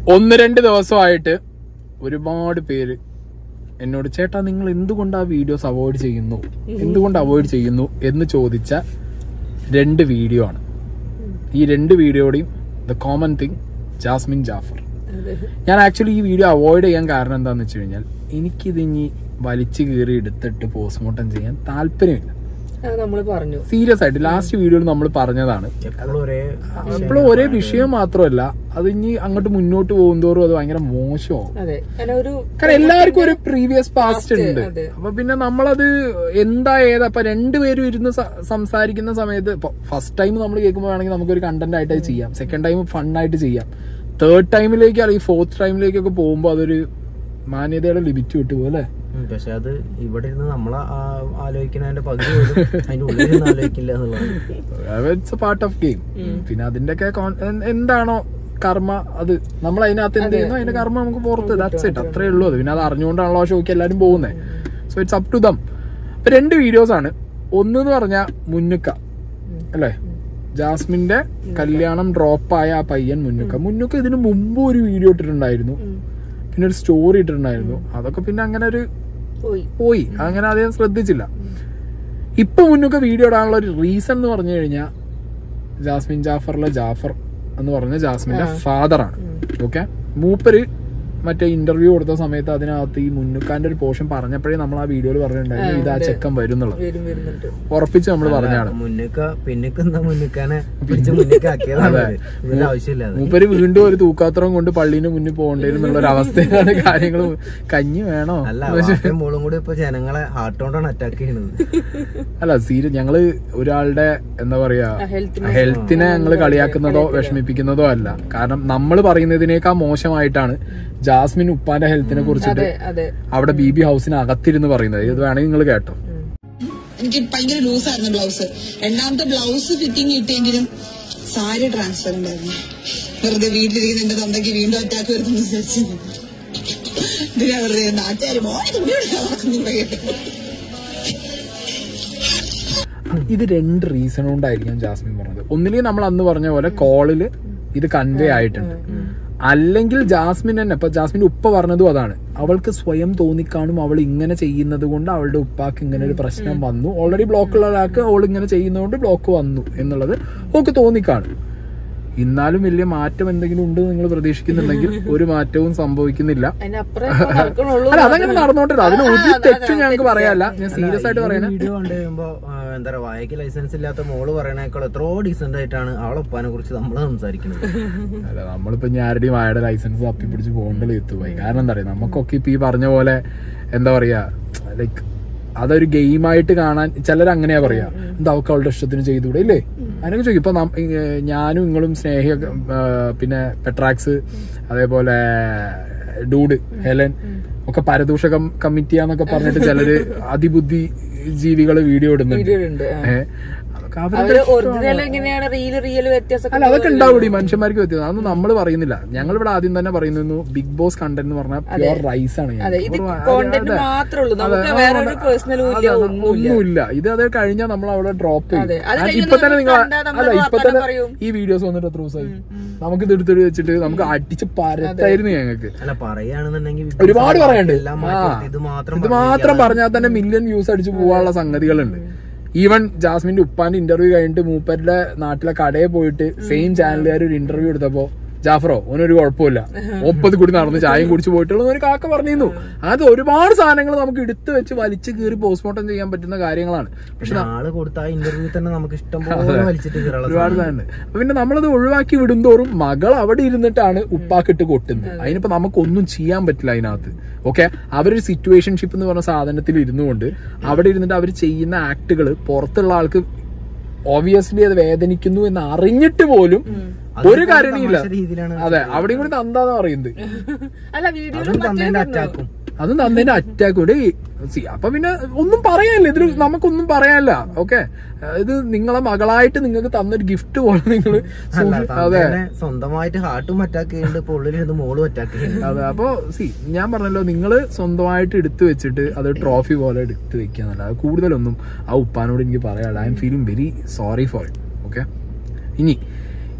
ഒന്ന് രണ്ട് ദിവസമായിട്ട് ഒരുപാട് പേര് എന്നോട് ചേട്ടാ നിങ്ങൾ എന്തുകൊണ്ട് ആ വീഡിയോസ് അവോയ്ഡ് ചെയ്യുന്നു എന്തുകൊണ്ട് അവോയ്ഡ് ചെയ്യുന്നു എന്ന് ചോദിച്ച രണ്ട് വീഡിയോ ആണ് ഈ രണ്ട് വീഡിയോയുടെയും the common thing Jasmin Jaffar ഞാൻ ആക്ച്വലി ഈ വീഡിയോ അവോയ്ഡ് ചെയ്യാൻ കാരണം എന്താണെന്ന് വെച്ച് കഴിഞ്ഞാൽ എനിക്കിത് ഇനി വലിച്ചു കീറി എടുത്തിട്ട് പോസ്റ്റ്മോർട്ടം ചെയ്യാൻ താല്പര്യമില്ല അത് നമ്മള് പറഞ്ഞു സീരിയസ് ആയിട്ട് ലാസ്റ്റ് വീഡിയോയിൽ നമ്മൾ പറഞ്ഞതാണ് എപ്പോഴും ഒരേ എപ്പോഴും ഒരേ വിഷയം മാത്രമല്ല അത് ഇനി അങ്ങോട്ട് മുന്നോട്ട് പോകുന്തോറും അത് ഭയങ്കര മോശമാവും അതെ കാരണം ഒരു കാരണം എല്ലാവർക്കും ഒരു പ്രീവിയസ് പാസ്റ്റ് ഉണ്ട് അതെ. അപ്പൊ പിന്നെ നമ്മളത് എന്താ ഏതാ ഇപ്പൊ രണ്ടുപേരും ഇരുന്ന് സ- സംസാരിക്കുന്ന സമയത്ത് ഫസ്റ്റ് ടൈം നമ്മൾ കേൾക്കുമ്പോൾ വേണമെങ്കിൽ നമുക്കൊരു കണ്ടന്റ് ആയിട്ട് അത് ചെയ്യാം സെക്കൻഡ് ടൈം ഫണ്ണായിട്ട് ചെയ്യാം തേർഡ് ടൈമിലേക്ക് അല്ലെങ്കിൽ ഫോർത്ത് ടൈമിലേക്കൊക്കെ പോകുമ്പോൾ അതൊരു മാന്യതയുടെ ലിമിറ്റ് വിട്ടുപോകും അല്ലേ ഉം, പക്ഷെ അത് ഇവിടെ ഇരുന്ന് നമ്മളെ ആലോചിക്കുന്നതിന്റെ പകുതി പോലും അതിന്റെ ഉള്ളിൽ ഇരുന്ന് ആലോചിക്കില്ല എന്നുള്ളതാണ് it's a part of game പിന്നെ അതിന്റെയൊക്കെ con- എൻ- എന്താണോ കർമ്മ അത് നമ്മൾ അതിനകത്ത് എന്ത് ചെയ്യുന്നു അതിന്റെ കർമ്മ നമുക്ക് പുറത്ത് ദാറ്റ്സ് ഇറ്റ് അത്രേ ഉള്ളൂ അത് പിന്നെ അത് അറിഞ്ഞുകൊണ്ടാണല്ലോ ആ ഷോയ്ക്ക് എല്ലാവരും പോകുന്നത് so it's up to them ഇപ്പൊ രണ്ട് വീഡിയോസ് ആണ് ഒന്ന് എന്ന് പറഞ്ഞാൽ മുന്നുക്ക അല്ലേ ജാസ്മിന്റെ കല്യാണം ഡ്രോപ്പായ ആ പയ്യൻ മുന്നുക്ക മുന്നുക്ക ഇതിന് മുമ്പ് ഒരു വീഡിയോ ഇട്ടിട്ടുണ്ടായിരുന്നു പിന്നെ ഒരു സ്റ്റോറി ഇട്ടിട്ടുണ്ടായിരുന്നു അതൊക്കെ പിന്നെ അങ്ങനെ ഒരു പോയി പോയി അങ്ങനെ അധികം ശ്രദ്ധിച്ചില്ല ഇപ്പൊ മുന്നൊക്കെ വീഡിയോ ഇടാനുള്ള ഒരു റീസൺ എന്ന് പറഞ്ഞു കഴിഞ്ഞാൽ ജാസ്മിൻ ജാഫറിലെ ജാഫർ എന്ന് പറഞ്ഞ ജാസ്മിന്റെ ഫാദർ ആണ് ഓക്കെ മൂപ്പര് മറ്റേ ഇന്റർവ്യൂ കൊടുത്ത സമയത്ത് അതിനകത്ത് ഈ മുന്നുക്കാന്റെ ഒരു പോർഷൻ പറഞ്ഞപ്പോഴേ നമ്മൾ ആ വീഡിയോയിൽ പറഞ്ഞിട്ടുണ്ടായിരുന്നു ഇത് ആ ചെക്കൻ വരും എന്നുള്ളത് വരും വരുന്നുണ്ട് ഉറപ്പിച്ച് നമ്മൾ പറഞ്ഞാണ് മുന്നിക്ക പിന്നിക്ക് എന്താ മുന്നിക്കാനെ പിടിച്ച് മുന്നിക്ക് ആക്കിയതാണ് ഇതിന്റെ ആവശ്യമില്ലാതെ മൂപ്പര് വീണ്ടും ഒരു തൂക്കാത്രം കൊണ്ട് പള്ളീന് മുന്നിൽ പോകേണ്ടി എന്നുള്ള ഒരു അവസ്ഥയിലാണ് കാര്യങ്ങൾ കഞ്ഞി വേണോ അല്ല വാപ്പയും മോളും കൂടി ഇപ്പൊ ജനങ്ങളെ ഹാർട്ട് കൊണ്ടാണ് അറ്റാക്ക് ചെയ്യുന്നത് അല്ല സീരിയസ് ഞങ്ങള് ഒരാളുടെ എന്താ പറയാ ഹെൽത്തിന് ഹെൽത്തിനെ ഞങ്ങൾ കളിയാക്കുന്നതോ വിഷമിപ്പിക്കുന്നതോ അല്ല കാരണം നമ്മൾ പറയുന്നതിനേക്കാൾ മോശമായിട്ടാണ് ജാസ്മിൻ ഉപ്പാന്റെ ഹെൽത്തിനെ കുറിച്ചിട്ട് അതെ അതെ അവിടെ ബി ബി ഹൗസിന് അകത്തിരുന്ന് പറയുന്നത് ഇത് വേണമെങ്കിൽ നിങ്ങൾ കേട്ടോ എനിക്ക് ഭയങ്കര ലൂസായിരുന്നു ബ്ലൗസ് രണ്ടാമത്തെ ബ്ലൗസ് ഫിറ്റിംഗ് കിട്ടിയെങ്കിലും സാരി ട്രാൻസ്ഫർ ഉണ്ടായിരുന്നു വെറുതെ വീട്ടിലിരിക്കുന്ന എന്റെ തന്തയ്ക്ക് വീണ്ടും അറ്റാക്ക് വരുന്നു വിചാരിച്ചു ഇതിനാ വെറുതെ നാട്ടുകാർ മോനെ തുണി എടുക്കാൻ നടക്കുന്നുണ്ട് ഇത് രണ്ട് റീസൺ കൊണ്ടായിരിക്കും ജാസ്മിൻ പറഞ്ഞത് ഒന്നില്ലെങ്കിൽ നമ്മൾ അന്ന് പറഞ്ഞ പോലെ കോളില് ഇത് കൺവേ ആയിട്ടുണ്ട് അല്ലെങ്കിൽ ജാസ്മിൻ തന്നെ ഇപ്പൊ ജാസ്മിന്റെ ഉപ്പ പറഞ്ഞതും അതാണ് അവൾക്ക് സ്വയം തോന്നിക്കാണും അവൾ ഇങ്ങനെ ചെയ്യുന്നത് കൊണ്ട് അവളുടെ ഉപ്പാക്ക് ഇങ്ങനെ ഒരു പ്രശ്നം വന്നു ഓൾറെഡി ബ്ലോക്കുള്ള ഒരാൾക്ക് അവൾ ഇങ്ങനെ ചെയ്യുന്നതുകൊണ്ട് ബ്ലോക്ക് വന്നു എന്നുള്ളത് ഓക്ക് തോന്നിക്കാണും എന്നാലും വലിയ മാറ്റം എന്തെങ്കിലും ഉണ്ട് നിങ്ങൾ പ്രതീക്ഷിക്കുന്നുണ്ടെങ്കിൽ ഒരു മാറ്റവും സംഭവിക്കുന്നില്ല അതിനപ്പുറം ഇപ്പൊ നടക്കണുള്ളൂ അല്ല അതങ്ങനെ നടന്നോണ്ടില്ല അതിന് ഒരു തെറ്റും ഞങ്ങൾക്ക് പറയാല്ല ഞാൻ സീരിയസ് ആയിട്ട് പറയണേ വീഡിയോ കണ്ടു കഴിയുമ്പോ ആ, എന്താ പറയാ വായക്ക് ലൈസൻസ് ഇല്ലാത്ത മോള് പറയണേക്കാൾ എത്രയോ ഡീസെന്റ് ആയിട്ടാണ് അവളെ ഉപ്പാനെ കുറിച്ച് നമ്മൾ സംസാരിക്കുന്നത് അല്ല നമ്മളിപ്പോ ഇനി ആരുടെയും ആയുടെ ലൈസൻസ് തപ്പി പിടിച്ച് പോകേണ്ടത് എത്തുപോയി കാരണം എന്താ പറയാ നമുക്കൊക്കെ ഇപ്പൊ ഈ പറഞ്ഞ പോലെ എന്താ പറയാ ലൈക്ക് അതൊരു ഗെയിമായിട്ട് കാണാൻ ചിലർ അങ്ങനെയാ പറയാ എന്താ അവൾക്ക് അവളുടെ ഇഷ്ടത്തിന് ചെയ്തുകൂടെ ഇല്ലേ അതിനൊക്കെ ചോദിക്കും ഇപ്പൊ നം- ഏ, ഞാനും നിങ്ങളും സ്നേഹിയൊക്കെ ആ, പിന്നെ പെട്രാക്സ് അതേപോലെ ഡൂഡ് ഹെലൻ ഒക്കെ പരദൂഷ കം- കമ്മിറ്റിയാന്നൊക്കെ പറഞ്ഞിട്ട് ചിലര് അതിബുദ്ധി ജീവികള് വീഡിയോ ഇടുന്നുണ്ട് ഉണ്ട് ഏ, അതൊക്കെ അവരുടെ അവര് ഇഷ്ടമാണ്. ഒറിജിനൽ എങ്ങനെയാണ് റീല് റിയൽ വ്യത്യാസം അല്ല അതൊക്കെ ഉണ്ടാവും ഈ മനുഷ്യന്മാർക്ക് വ്യത്യാസം അതൊന്നും നമ്മൾ പറയുന്നില്ല ഞങ്ങൾ ഇവിടെ ആദ്യം തന്നെ പറയുന്നു ബിഗ് ബോസ് കണ്ടന്റ് എന്ന് പറഞ്ഞാൽ പ്യുവർ റൈസ് ആണ് അതെ ഇത് Pure- അതെ, കോണ്ടന്റ് അതെ. മാത്രമേ ഉള്ളൂ അതെ, നമുക്ക് ആ, വേറെ അതെ, ഒരു പേഴ്സണലും ഇല്ല അതെ, ഒന്നുമില്ല ഒന്നുമില്ല ഇത് അത് കഴിഞ്ഞാൽ നമ്മൾ അവിടെ ഡ്രോപ്പ് അതെ. അത് ചെയ്യും കഴിഞ്ഞ് ഇപ്പൊ തന്നെ നമ്മൾ നിങ്ങൾ കണ്ടാ നമ്മൾ അല്ല ഇപ്പൊ വർത്താനം തന്നെ പറയും. ഈ വീഡിയോസ് വന്നിട്ട് എത്ര ദിവസമായി നമുക്ക് ഇത് എടുത്തിട്ട് വെച്ചിട്ട് നമുക്ക് അടിച്ച് പരത്തായിരുന്നു ഞങ്ങൾക്ക് അല്ല പറയാണെന്നുണ്ടെങ്കിൽ ഒരുപാട് പറയാനുണ്ട് എല്ലാം ആ. മാറ്റി ഇത് മാത്രം ഇത് മാത്രം പറഞ്ഞാൽ തന്നെ മില്യൺ വ്യൂസ് അടിച്ചു പോകാനുള്ള സംഗതികളുണ്ട് ഈവൻ ജാസ്മിന്റെ ഉപ്പാന്റെ ഇന്റർവ്യൂ കഴിഞ്ഞിട്ട് മൂപ്പരുടെ നാട്ടിലെ കടയിൽ പോയിട്ട് സെയിം ചാനലുകാർ ഒരു ഇന്റർവ്യൂ എടുത്തപ്പോ ജാഫറോ ഓനൊരു കുഴപ്പമില്ല ഒപ്പത് കൂടി നടന്ന് ചായയും കുടിച്ച് പോയിട്ടുള്ള ഒരു കാക്ക പറഞ്ഞിരുന്നു അത് ഒരുപാട് സാധനങ്ങൾ നമുക്ക് എടുത്തു വെച്ച് വലിച്ചു കീറി പോസ്റ്റ്മോർട്ടം ചെയ്യാൻ പറ്റുന്ന കാര്യങ്ങളാണ് പക്ഷെ ആള് കൊടുത്ത ആ ഇന്റർവ്യൂ തന്നെ നമുക്ക് ഇഷ്ടം പോലെ വലിച്ചിട്ട് കീറാനുള്ള ഒരുപാട് സാധനം അപ്പൊ പിന്നെ നമ്മളത് ഒഴിവാക്കി വിടുന്തോറും മകൾ അവിടെ ഇരുന്നിട്ടാണ് ഉപ്പാക്കിട്ട് കൊട്ടുന്നത് അതിനിപ്പോ നമുക്കൊന്നും ചെയ്യാൻ പറ്റില്ല അതിനകത്ത് ഓക്കെ അവരൊരു സിറ്റുവേഷൻഷിപ്പ് എന്ന് പറഞ്ഞ സാധനത്തിൽ ഇരുന്നുകൊണ്ട് അവിടെ ഇരുന്നിട്ട് അവർ ചെയ്യുന്ന ആക്ടുകൾ പുറത്തുള്ള ആൾക്ക് ഓബിയസ്ലി അത് വേദനിക്കുന്നു എന്ന് അറിഞ്ഞിട്ട് പോലും ഒരു കാരണമില്ല തമാശ രീതിയിലാണ് അതെ അവിടെയും കൂടി തന്താന്ന് പറയുന്നത് അല്ല വീഡിയോ അതും തന്നതിന്റെ അറ്റാക്കും അതും തന്നതിന്റെ അറ്റാക്ക് കൂടി സി അപ്പൊ പിന്നെ ഒന്നും പറയാനില്ല ഇതിൽ നമുക്കൊന്നും പറയാനില്ല ഓക്കെ ഇത് നിങ്ങളെ മകളായിട്ട് നിങ്ങൾക്ക് തന്നൊരു ഗിഫ്റ്റ് പോലെ നിങ്ങൾ അല്ല അതെ തന്നെ സ്വന്തമായിട്ട് ഹാർട്ടും അറ്റാക്ക് ചെയ്യുന്നുണ്ട് ഇപ്പൊ ഉള്ളിലിരുന്ന് മോളും അറ്റാക്ക് ചെയ്യുന്നുണ്ട് അതെ അപ്പൊ സി ഞാൻ പറഞ്ഞല്ലോ നിങ്ങൾ സ്വന്തമായിട്ട് എടുത്തു വെച്ചിട്ട് അത് ട്രോഫി പോലെ എടുത്തു വെക്കാന്നല്ല അത് കൂടുതലൊന്നും ആ ഉപ്പാനോട് എനിക്ക് പറയാനുള്ള I'm feeling very sorry for it okay ഇനി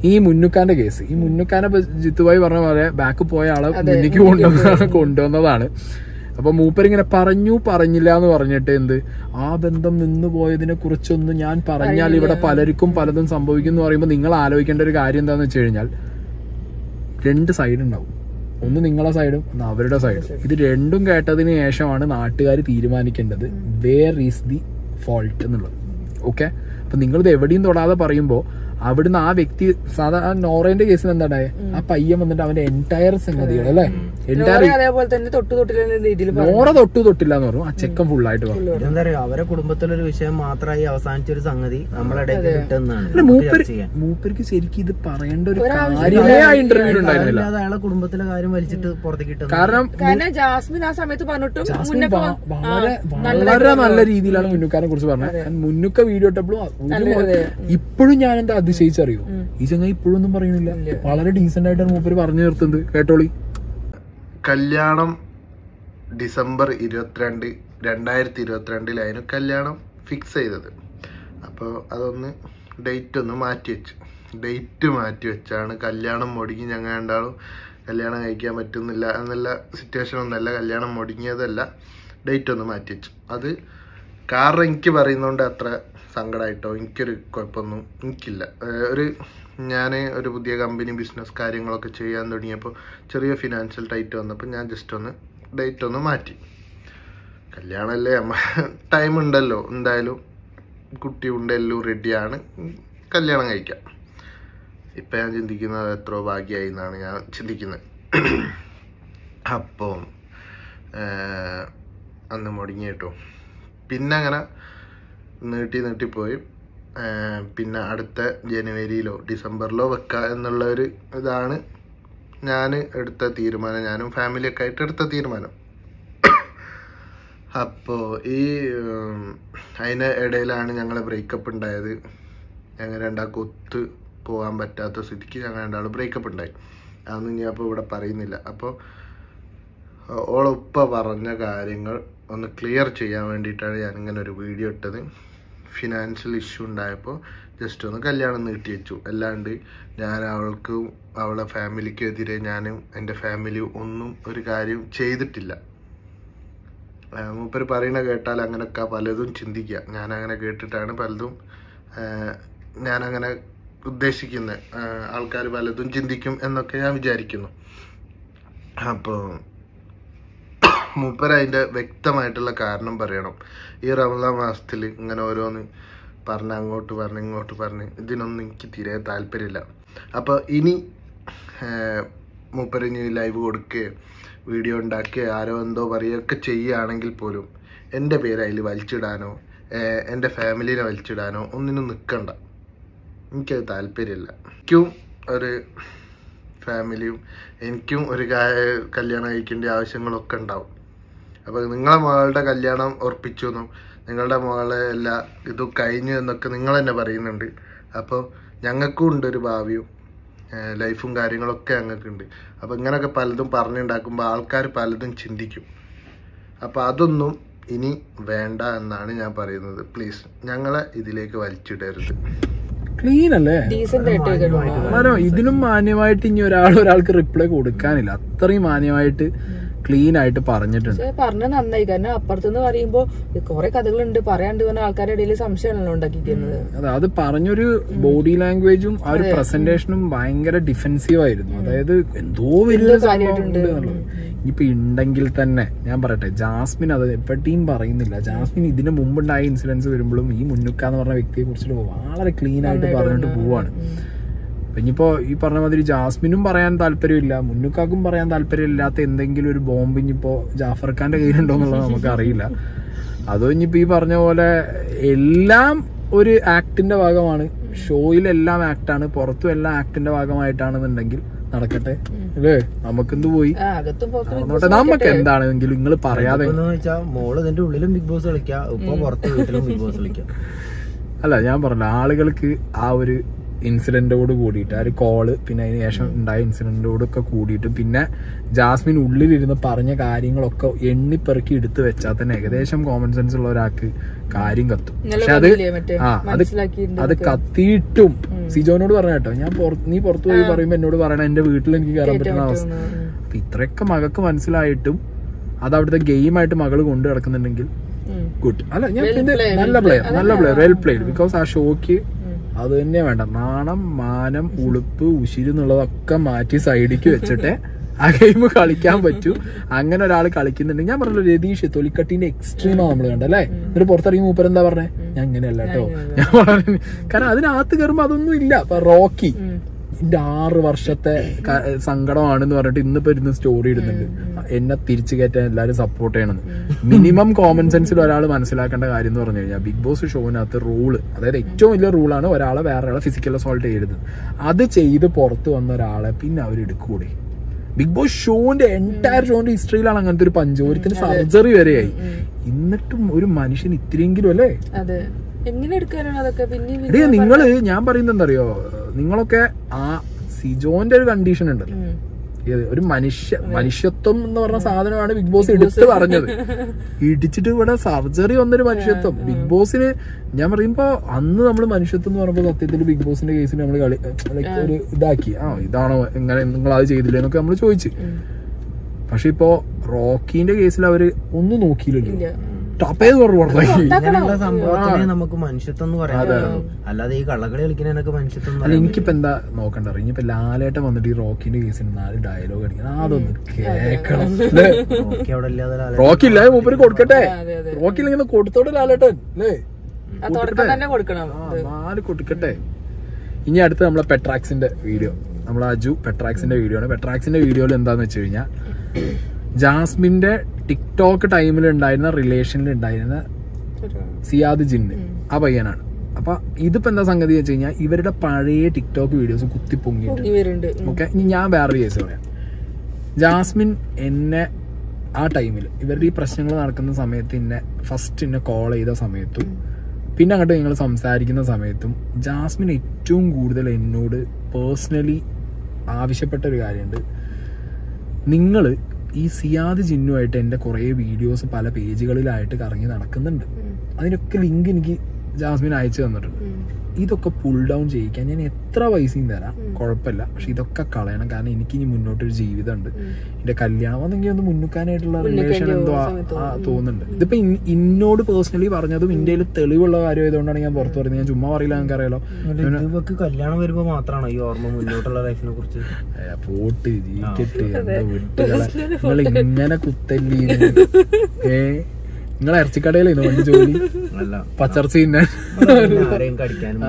ഈ മുന്നുക്കാന്റെ കേസ് ഈ മുന്നുക്കാനെ ഇപ്പൊ ജിത്തുഭായി പറഞ്ഞ പോലെ ബാക്ക് പോയ ആളെ മുന്നിക്ക് കൊണ്ടുവന്ന കൊണ്ടുവന്നതാണ് അപ്പൊ മൂപ്പരിങ്ങനെ പറഞ്ഞു പറഞ്ഞില്ല എന്ന് പറഞ്ഞിട്ട് എന്ത് ആ ബന്ധം നിന്നു പോയതിനെ കുറിച്ചൊന്നും ഞാൻ പറഞ്ഞാൽ ഇവിടെ പലർക്കും പലതും സംഭവിക്കും എന്ന് പറയുമ്പോൾ നിങ്ങൾ ആലോചിക്കേണ്ട ഒരു കാര്യം എന്താന്ന് വെച്ച് കഴിഞ്ഞാൽ രണ്ട് സൈഡ് ഉണ്ടാവും ഒന്ന് നിങ്ങളെ സൈഡും ഒന്ന് അവരുടെ സൈഡും ഇത് രണ്ടും കേട്ടതിന് ശേഷമാണ് നാട്ടുകാർ തീരുമാനിക്കേണ്ടത് വേർ ഈസ് ദി ഫോൾട്ട് എന്നുള്ളത് ഓക്കെ അപ്പൊ നിങ്ങളിത് എവിടെയും തൊടാതെ പറയുമ്പോൾ അവിടുന്ന് ആ വ്യക്തി സാധാരണ നോറേന്റെ കേസിൽ എന്താണ് ആ പയ്യൻ വന്നിട്ട് അവന്റെ എൻറ്റയർ സംഗതികൾ അല്ലെ എൻറ്റയർ നോറ അതേപോലെ തന്നെ തൊട്ടു തൊട്ടില്ല രീതിയിൽ നോറ തൊട്ടു തൊട്ടില്ല എന്ന് പറഞ്ഞു ആ ചെക്കൻ ഫുള്ളായിട്ട് പറഞ്ഞു ഇതെന്താ പറയാ അവരെ കുടുംബത്തിലൊരു വിഷയം മാത്രമായി അവസാനിച്ച ഒരു സംഗതി നമ്മളിടയിൽ കിട്ടുന്നതാണ് അല്ല മൂപ്പര് മൂപ്പർക്ക് ശരിക്കും ഇത് പറയേണ്ട ഒരു കാര്യമേ ആ ഇന്റർവ്യൂവിൽ ഉണ്ടായിരുന്നില്ല അല്ലാതെ അയാളെ കുടുംബത്തിലെ കാര്യം വലിച്ചിട്ട് പുറത്തേക്ക് കിട്ടുന്നത് കാരണം കാരണം ജാസ്മിൻ ആ സമയത്ത് പറഞ്ഞിട്ടും ജാസ്മിൻ മുന്നൊക്കെ വ- വ- വളരെ ആ, വളരെ നല്ല രീതിയിലാണ് മുന്നുക്കാനെ കുറിച്ച് പറഞ്ഞത് ഞാൻ മുന്നുക്ക വീഡിയോ ഇട്ടപ്പോഴും ഒരു മോ- ഇപ്പോഴും ഞാൻ എന്താ അതിശയിച്ചറിയോ ഈ ചങ്ങായി ഇപ്പോഴും ഒന്നും പറയുന്നില്ല വളരെ ഡീസെന്റ് ആയിട്ടാണ് മൂപ്പര് പറഞ്ഞു നിർത്തുന്നത് കേട്ടോളി കല്യാണം ഡിസംബർ ഇരുപത്തിരണ്ട് രണ്ടായിരത്തി ഇരുപത്തിരണ്ടിലായിരുന്നു കല്യാണം ഫിക്സ് ചെയ്തത് അപ്പോൾ അതൊന്ന് ഡേറ്റ് ഒന്ന് മാറ്റി വെച്ചു ഡേറ്റ് മാറ്റി വെച്ചാണ് കല്യാണം മുടങ്ങി ഞങ്ങൾ രണ്ടാളും കല്യാണം കഴിക്കാൻ പറ്റുന്നില്ല എന്നുള്ള സിറ്റുവേഷൻ ഒന്നല്ല കല്യാണം മുടങ്ങിയതല്ല ഡേറ്റ് ഒന്ന് മാറ്റി വെച്ചു അത് കാരണം എനിക്ക് പറയുന്നതുകൊണ്ട് അത്ര സങ്കടമായിട്ടോ എനിക്കൊരു കുഴപ്പമൊന്നും എനിക്കില്ല ഏഹ് ഒരു ഞാൻ ഒരു പുതിയ കമ്പനി ബിസിനസ് കാര്യങ്ങളൊക്കെ ചെയ്യാൻ തുടങ്ങിയപ്പോൾ ചെറിയ ഫിനാൻഷ്യൽ ടൈറ്റ് വന്നപ്പോൾ ഞാൻ ജസ്റ്റ് ഒന്ന് ഡേറ്റ് ഒന്ന് മാറ്റി കല്യാണമല്ലേ അമ്മ ടൈം ഉണ്ടല്ലോ എന്തായാലും കുട്ടി ഉണ്ട് എല്ലാം റെഡിയാണ് കല്യാണം കഴിക്കാം ഇപ്പം ഞാൻ ചിന്തിക്കുന്നത് എത്രയോ ഭാഗ്യമായി എന്നാണ് ഞാൻ ചിന്തിക്കുന്നത് അപ്പോൾ അന്ന് മുടങ്ങി കേട്ടോ പിന്നെ അങ്ങനെ നീട്ടി നീട്ടിപ്പോയി ഏർ പിന്നെ അടുത്ത ജനുവരിയിലോ ഡിസംബറിലോ വെക്കുക എന്നുള്ള ഒരു ഇതാണ് ഞാൻ എടുത്ത തീരുമാനം ഞാനും ഫാമിലിയൊക്കെ ആയിട്ട് എടുത്ത തീരുമാനം അപ്പോൾ ഈ ഉം, അതിന് ഇടയിലാണ് ഞങ്ങൾ ബ്രേക്കപ്പ് ഉണ്ടായത് ഞങ്ങൾ രണ്ടാൾക്കും ഒത്ത് പോകാൻ പറ്റാത്ത സ്ഥിതിക്ക് ഞങ്ങൾ രണ്ടാൾ ബ്രേക്കപ്പ് ഉണ്ടായി അതൊന്നും ഞാൻ ഇപ്പോൾ ഇവിടെ പറയുന്നില്ല അപ്പോൾ ഓളുപ്പ പറഞ്ഞ കാര്യങ്ങൾ ഒന്ന് ക്ലിയർ ചെയ്യാൻ വേണ്ടിയിട്ടാണ് ഞാൻ ഇങ്ങനെ ഒരു വീഡിയോ ഇട്ടത് ഫിനാൻഷ്യൽ ഇഷ്യൂ ഉണ്ടായപ്പോൾ ജസ്റ്റ് ഒന്ന് കല്യാണം നീട്ടി വെച്ചു അല്ലാണ്ട് ഞാൻ അവൾക്കും അവളെ ഫാമിലിക്കും എതിരെ ഞാനും എൻ്റെ ഫാമിലിയും ഒന്നും ഒരു കാര്യം ചെയ്തിട്ടില്ല ആ, മൂപ്പര് പറയണ കേട്ടാൽ അങ്ങനെയൊക്കെ പലതും ചിന്തിക്കുക ഞാൻ അങ്ങനെ കേട്ടിട്ടാണ് പലതും ആ, ഞാനങ്ങനെ ഉദ്ദേശിക്കുന്നത് ആൾക്കാർ പലതും ചിന്തിക്കും എന്നൊക്കെ ഞാൻ വിചാരിക്കുന്നു അപ്പോൾ മൂപ്പര് അതിൻ്റെ വ്യക്തമായിട്ടുള്ള കാരണം പറയണം ഈ റമദാൻ മാസത്തിൽ ഇങ്ങനെ ഓരോന്ന് പറഞ്ഞ് അങ്ങോട്ട് പറഞ്ഞ് ഇങ്ങോട്ട് പറഞ്ഞ് ഇതിനൊന്നും എനിക്ക് തീരെ താല്പര്യമില്ല അപ്പോൾ ഇനി ഏർ, മൂപ്പര് ഇനി ലൈവ് കൊടുക്കുകയോ വീഡിയോ ഉണ്ടാക്കുകയോ ആരോ എന്തോ പറയുകയൊക്കെ ചെയ്യുകയാണെങ്കിൽ പോലും എൻ്റെ പേര് അതിൽ വലിച്ചിടാനോ ഏർ, എൻ്റെ ഫാമിലീനെ വലിച്ചിടാനോ ഒന്നിനും നിൽക്കണ്ട എനിക്കത് താല്പര്യമില്ല എനിക്കും ഒരു ഫാമിലിയും എനിക്കും ഒരു കാ- കല്യാണം കഴിക്കേണ്ട ആവശ്യങ്ങളൊക്കെ ഉണ്ടാവും അപ്പോൾ നിങ്ങളെ മകളുടെ കല്യാണം ഉറപ്പിച്ചു എന്നും നിങ്ങളുടെ മകളെ എല്ലാ ഇതും കഴിഞ്ഞു എന്നൊക്കെ നിങ്ങൾ തന്നെ പറയുന്നുണ്ട് അപ്പോൾ ഞങ്ങൾക്കും ഉണ്ട് ഒരു ഭാവിയും ഏഹ് ലൈഫും കാര്യങ്ങളൊക്കെ ഞങ്ങൾക്കുണ്ട് അപ്പോൾ ഇങ്ങനെയൊക്കെ പലതും പറഞ്ഞുണ്ടാക്കുമ്പോൾ ആൾക്കാർ പലതും ചിന്തിക്കും അപ്പോൾ അതൊന്നും ഇനി വേണ്ട എന്നാണ് ഞാൻ പറയുന്നത് പ്ലീസ് ഞങ്ങളെ ഇതിലേക്ക് വലിച്ചിടരുത് ക്ലീൻ അല്ലേ ഡീസന്റ് ആയിട്ട് വളരെ ഇതിനും മാന്യമായിട്ട് ഇനി ഒരാൾ ഒരാൾക്ക് റിപ്ലൈ കൊടുക്കാനില്ല അത്രയും മാന്യമായിട്ട് ക്ലീൻ ആയിട്ട് പറഞ്ഞിട്ടുണ്ട് പക്ഷെ പറഞ്ഞ നന്നായി കാരണം അപ്പുറത്തുനിന്ന് പറയുമ്പോ കുറെ കഥകളുണ്ട് പറയാണ്ട് പറഞ്ഞ ആൾക്കാരുടെ ഇടയിൽ സംശയമാണല്ലോ ഉണ്ടാക്കിക്കുന്നത് അതെ അത് പറഞ്ഞൊരു ബോഡി ലാംഗ്വേജും ആ ഒരു പ്രസന്റേഷനും ഭയങ്കര ഡിഫെൻസീവ് ആയിരുന്നു അതായത് എന്തോ വലിയ കാര്യമായിട്ടുണ്ട്. ഇനിയിപ്പോ ഉണ്ടെങ്കിൽ തന്നെ ഞാൻ പറയട്ടെ ജാസ്മിൻ അത് എപ്പോഴത്തെയും പറയുന്നില്ല ജാസ്മിൻ ഇതിന് മുമ്പുണ്ടായ ഇൻസിഡൻസ് വരുമ്പോഴും ഈ മുന്നുക്ക എന്ന് പറഞ്ഞ വ്യക്തിയെ കുറിച്ചിട്ട് വളരെ ക്ലീൻ ആയിട്ട് പറഞ്ഞിട്ട് പോവാണ് അപ്പൊ ഇനിയിപ്പോ ഈ പറഞ്ഞ മാതിരി ജാസ്മിനും പറയാൻ താല്പര്യമില്ല മുന്നുക്കാക്കും പറയാൻ താല്പര്യമില്ലാത്ത എന്തെങ്കിലും ഒരു ബോംബ് ഇനിയിപ്പോ ജാഫർ ഖാന്റെ കയ്യിലുണ്ടോ എന്നുള്ളത് നമുക്ക് അറിയില്ല അതോ ഇനിയിപ്പോ ഈ പറഞ്ഞ പോലെ എല്ലാം ഒരു ആക്ടിന്റെ ഭാഗമാണ് ഷോയിലെല്ലാം ആക്ടാണ് പുറത്തും എല്ലാം ആക്ടിന്റെ ഭാഗമായിട്ടാണെന്നുണ്ടെങ്കിൽ നടക്കട്ടെ അല്ലേ നമുക്കെന്ത് പോയി ആ അകത്തും പുറത്തും നടന്നോട്ടെ നമുക്ക് എന്താണെങ്കിലും നിങ്ങൾ പറയാതെ എന്ന് വെച്ചാൽ മോള് ഇതിന്റെ ഉള്ളിലും ബിഗ് ബോസ് കളിക്കാം ഇപ്പൊ പുറത്ത് വീട്ടിലും ബിഗ് ബോസ് കളിക്കാം അല്ല ഞാൻ പറഞ്ഞ ആളുകൾക്ക് ആ ഒരു ഇൻസിഡന്റോട് കൂടിയിട്ട് ആ ഒരു കോള് പിന്നെ അതിന് ശേഷം ഉണ്ടായ ഇൻസിഡന്റോടൊക്കെ കൂടിയിട്ട് പിന്നെ ജാസ്മിൻ ഉള്ളിലിരുന്ന് പറഞ്ഞ കാര്യങ്ങളൊക്കെ എണ്ണിപ്പെറുക്കി എടുത്തു വെച്ചാൽ തന്നെ ഏകദേശം കോമൺ സെൻസ് ഉള്ള ഒരാൾക്ക് കാര്യം കത്തും ഇന്നലെ പക്ഷെ അത് പറഞ്ഞില്ലേ മറ്റേ ആ അത് മനസ്സിലാക്കിയിട്ടുണ്ട് അത് കത്തിയിട്ടും സിജോനോട് പറഞ്ഞ കേട്ടോ ഞാൻ പുറത്ത് നീ പുറത്തു പോയി പറയുമ്പോ എന്നോട് പറയണ എന്റെ വീട്ടിൽ എനിക്ക് കയറാൻ പറ്റുന്ന അവസ്ഥ അപ്പൊ ഇത്രയൊക്കെ മകൾക്ക് മനസ്സിലായിട്ടും അത് അവിടുത്തെ ഗെയിമായിട്ട് മകള് കൊണ്ടു നടക്കുന്നുണ്ടെങ്കിൽ ഉം. ഗുഡ് അല്ല ഞാൻ Well പിന്നെ played, നല്ല well പ്ലെയർ played. നല്ല പ്ലെയർ വെൽ പ്ലേഡ് ബിക്കോസ് ആ ഷോക്ക് ഉം. അത് തന്നെ വേണ്ട നാണം മാനം ഉളുപ്പ് ഉശിരി എന്നുള്ളതൊക്കെ മാറ്റി സൈഡിക്ക് വെച്ചിട്ട് ആ ഗെയിം കളിക്കാൻ പറ്റൂ അങ്ങനെ ഒരാൾ കളിക്കുന്നുണ്ടെങ്കിൽ ഞാൻ പറഞ്ഞല്ലോ രതീഷ് തൊലിക്കട്ടിന്റെ എക്സ്ട്രീമാ നമ്മൾ കണ്ടല്ലേ എന്നിട്ട് പുറത്തിറങ്ങി മൂപ്പർ എന്താ പറഞ്ഞേ ഞാൻ ഇങ്ങനെയല്ല കേട്ടോ ഞാൻ പറഞ്ഞു കാരണം അതിനകത്ത് കയറുമ്പോ അതൊന്നും ഇല്ല ഇപ്പൊ റോക്കി ഉം. എന്റെ ആറ് വർഷത്തെ ക- സങ്കടമാണെന്ന് പറഞ്ഞിട്ട് ഇന്നിപ്പോ ഇരുന്ന് സ്റ്റോറി ഇടുന്നുണ്ട് എന്നെ തിരിച്ചു കയറ്റാൻ എല്ലാവരും സപ്പോർട്ട് ചെയ്യണമെന്ന് മിനിമം കോമൺ സെൻസിൽ ഒരാൾ മനസ്സിലാക്കേണ്ട കാര്യം എന്ന് പറഞ്ഞു കഴിഞ്ഞാൽ ബിഗ് ബോസ് ഷോവിനകത്ത് റൂള് അതായത് ഏറ്റവും വലിയ റൂളാണ് ഒരാളെ വേറെ ഒരാളെ ഫിസിക്കൽ അസോൾട്ട് ചെയ്യരുത് അത് ചെയ്ത് പുറത്ത് വന്ന ഒരാളെ പിന്നെ അവർ എടുക്കൂടെ ബിഗ് ബോസ് ഷോന്റെ എൻറ്റയർ ഷോന്റെ ഹിസ്റ്ററിയിലാണ് അങ്ങനത്തെ ഒരു പഞ്ചോരത്തിന് സർജറി വരെയായി എന്നിട്ടും ഒരു മനുഷ്യൻ ഇത്തിരിയെങ്കിലും അല്ലേ അതെ എങ്ങനെ എടുക്കാനാണ് അതൊക്കെ പിന്നെ എടീ നിങ്ങള് ഞാൻ പറയുന്നത് എന്തറിയോ നിങ്ങളൊക്കെ ആ സിജോന്റെ ഒരു കണ്ടീഷൻ ഉണ്ട് ഏത് ഒരു മനുഷ്യ മനുഷ്യത്വം എന്ന് പറഞ്ഞ സാധനമാണ് ബിഗ് ബോസ് എടുത്ത് പറഞ്ഞത് ഇടിച്ചിട്ട് ഇവിടെ സർജറി വന്നൊരു മനുഷ്യത്വം ബിഗ് ബോസിന് ഞാൻ പറയുമ്പോ അന്ന് നമ്മൾ മനുഷ്യത്വം എന്ന് പറയുമ്പോ സത്യത്തിൽ ബിഗ് ബോസിന്റെ കേസിൽ നമ്മൾ കളി ലൈക്ക് ഒരു ഇതാക്കി ആ ഇതാണോ എങ്ങനെ നിങ്ങൾ അത് ചെയ്തില്ലേ എന്നൊക്കെ നമ്മൾ ചോദിച്ചു പക്ഷെ ഇപ്പോ റോക്കിന്റെ കേസിൽ അവര് ഒന്നും നോക്കിയില്ലല്ലോ ടപ്പേത് പറഞ്ഞു പുറത്താക്കി ഇങ്ങനെയുള്ള സംഭവത്തിനെ നമുക്ക് മനുഷ്യത്വം എന്ന് പറയാം അല്ലാതെ ഈ കള്ളകളി കളിക്കുന്നതിനൊക്കെ മനുഷ്യത്വം എന്ന് അല്ല പറയാൻ എനിക്കിപ്പോ എന്താ നോക്കണ്ട ഇനിയിപ്പോ ലാലേട്ടൻ വന്നിട്ട് ഈ റോക്കിന്റെ കേസിന് നാല് ഡയലോഗ് അടിക്കണം അതൊന്ന് കേക്കണം അല്ലേ നോക്കി അവിടെ ഇല്ലാതെ ഒരാളെ- റോക്കി ഇല്ല മൂപ്പര് കൊടുക്കട്ടെ അതെ, അതെ. റോക്കി ഇങ്ങനെ കൊടുത്തോട്ടെ ലാലേട്ടൻ അല്ലേ ആ തുടക്കം തന്നെ കൊടുക്കണം ആ, നാല് കൊടുക്കട്ടെ ഇനി അടുത്ത് നമ്മളെ പെട്രാക്സിന്റെ വീഡിയോ നമ്മളെ അജു പെട്രാക്സിന്റെ വീഡിയോ ആണ് പെട്രാക്സിന്റെ വീഡിയോയിൽ എന്താന്ന് വെച്ച് കഴിഞ്ഞാൽ ജാസ്മിന്റെ ടിക്ടോക്ക് ടൈമിൽ ഉണ്ടായിരുന്ന റിലേഷനിൽ ഉണ്ടായിരുന്ന സിയാദ് ജിന്ന് ആ പയ്യനാണ് അപ്പൊ ഇതിപ്പോ എന്താ സംഗതി വെച്ച് കഴിഞ്ഞാൽ ഇവരുടെ പഴയ ടിക്ടോക്ക് വീഡിയോസ് കുത്തി പൊങ്ങിയിട്ടുണ്ട് ഇവരുണ്ട് ഓക്കെ ഇനി ഞാൻ വേറൊരു കേസ് പറയാം ജാസ്മിൻ എന്നെ ആ ടൈമിൽ ഇവരുടെ ഈ പ്രശ്നങ്ങൾ നടക്കുന്ന സമയത്ത് എന്നെ ഫസ്റ്റ് എന്നെ കോൾ ചെയ്ത സമയത്തും പിന്നെ അങ്ങോട്ട് നിങ്ങൾ സംസാരിക്കുന്ന സമയത്തും ജാസ്മിൻ ഏറ്റവും കൂടുതൽ എന്നോട് പേഴ്സണലി ആവശ്യപ്പെട്ട ഒരു കാര്യമുണ്ട് നിങ്ങൾ ഈ സിയാദ് ജിന്നുമായിട്ട് എൻ്റെ കുറേ വീഡിയോസ് പല പേജുകളിലായിട്ട് കറങ്ങി നടക്കുന്നുണ്ട് അതിനൊക്കെ ലിങ്ക് എനിക്ക് ജാസ്മിൻ അയച്ചു തന്നിട്ടുണ്ട് ഇതൊക്കെ പുൾ ഡൗൺ ചെയ്യിക്കാൻ ഞാൻ എത്ര പൈസയും തരാം കുഴപ്പമില്ല പക്ഷെ ഇതൊക്കെ കളയണം കാരണം എനിക്ക് ഇനി മുന്നോട്ടൊരു ജീവിതമുണ്ട് എന്റെ കല്യാണം അതെങ്കിൽ ഒന്ന് മുന്നിക്കാനായിട്ടുള്ള റിലേഷൻ എന്തോ ആ- ആ തോന്നുന്നുണ്ട് ഇതിപ്പോ ഇൻ- ഇന്നോട് പേഴ്സണലി പറഞ്ഞതും ഇന്ത്യയിൽ തെളിവുള്ള കാര്യം ആയതുകൊണ്ടാണ് ഞാൻ പുറത്തു പറയുന്നത് ഞാൻ ചുമ്മാ പറയില്ല നിങ്ങൾക്ക് അറിയാലോ എന്നിട്ട് ഇവക്ക് കല്യാണം വരുമ്പോ മാത്രമാണോ ഈ ഓർമ്മ മുന്നോട്ടുള്ള ലൈഫിനെ കുറിച്ച് ഏ, പോട്ട് ജീവിക്കട്ട് എന്താ വിട്ടുകളെ നിങ്ങൾ ഇങ്ങനെ കുത്തല്ലി ഏ നിങ്ങൾ ഇറച്ചിക്കടയിലായിരുന്നു വണ്ടി ജോലി അല്ല പച്ചർച്ചി തിന്നെ ആരെയും കടിക്കാനും